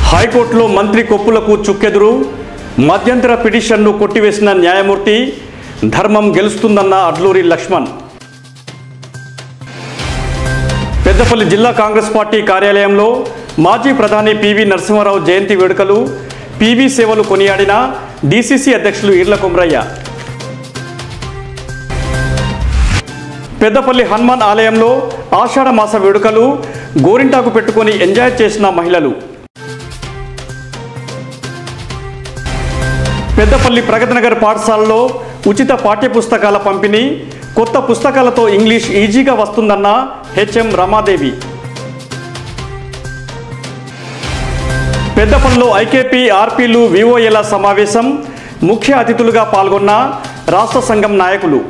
హైకోర్టులో మంత్రి కొప్పులకు చుక్కెదురు మధ్యంతర పిటిషన్ను కొట్టివేసిన న్యాయమూర్తి ధర్మం గెలుస్తుందన్న అడ్లూరి లక్ష్మణ్ పెద్దపల్లి జిల్లా కాంగ్రెస్ పార్టీ కార్యాలయంలో మాజీ ప్రధాని పివి నరసింహారావు జయంతి వేడుకలు పివి సేవలు కొనియాడిన డీసీసీ అధ్యక్షులు ఈర్ల కొమరయ్య పెద్దపల్లి హనుమాన్ ఆలయంలో ఆషాఢ మాస వేడుకలు గోరింటాకు పెట్టుకొని ఎంజాయ్ చేసిన మహిళలు పెద్దపల్లి ప్రగతినగర్ పాఠశాలలో ఉచిత పాఠ్యపుస్తకాల పంపిణీ కొత్త పుస్తకాలతో ఇంగ్లీష్ ఈజీగా వస్తుందన్న హెచ్ఎం రమాదేవి పెద్దపల్లిలో ఐకేపీ ఆర్పీలు వివోఏల సమావేశం ముఖ్య అతిథులుగా పాల్గొన్న రాష్ట్ర సంఘం నాయకులు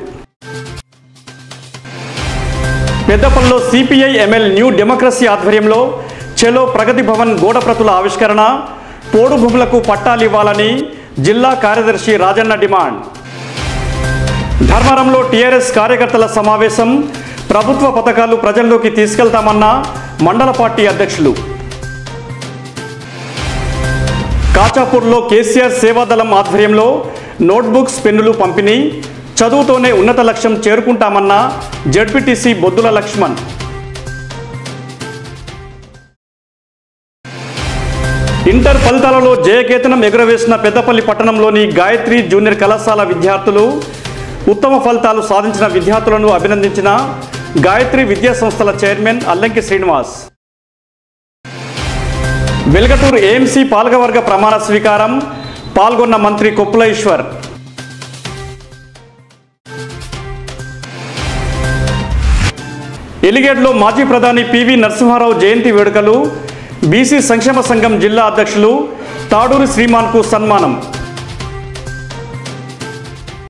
పెద్దపల్లిలో సిపిఐ ఎంఎల్ న్యూ డెమోక్రసీ ఆధ్వర్యంలో చెలో ప్రగతి భవన్ గోడప్రతుల ఆవిష్కరణ పోడు భూములకు పట్టాలివ్వాలని జిల్లా కార్యదర్శి రాజన్న డిమాండ్ ధర్మవరంలో టీఆర్ఎస్ కార్యకర్తల సమావేశం ప్రభుత్వ పథకాలు ప్రజల్లోకి తీసుకెళ్తామన్న మండల పార్టీ అధ్యక్షులు కాచాపూర్లో కేసీఆర్ సేవాదళం ఆధ్వర్యంలో నోట్బుక్స్ పెన్నులు పంపిణీ చదువుతోనే ఉన్నత లక్ష్యం చేరుకుంటామన్న జడ్పీటీసీ బొద్దుల లక్ష్మణ్ ఇంటర్ ఫలితాలలో జయకేతనం ఎగురవేసిన పెద్దపల్లి పట్టణంలోని గాయత్రి జూనియర్ కళాశాల విద్యార్థులు ఉత్తమ ఫలితాలు సాధించిన విద్యార్థులను అభినందించిన గాయత్రి విద్యా సంస్థల చైర్మన్ అల్లంకి శ్రీనివాస్ వెల్గటూరు ఏఎంసీ పాలకవర్గ ప్రమాణ స్వీకారం పాల్గొన్న మంత్రి కొప్పుల ఈశ్వర్ ఎలిగేడ్లో మాజీ ప్రధాని పివి నరసింహారావు జయంతి వేడుకలు బీసీ సంక్షేమ సంఘం జిల్లా అధ్యక్షులు తాడూరి శ్రీమాన్కు సన్మానం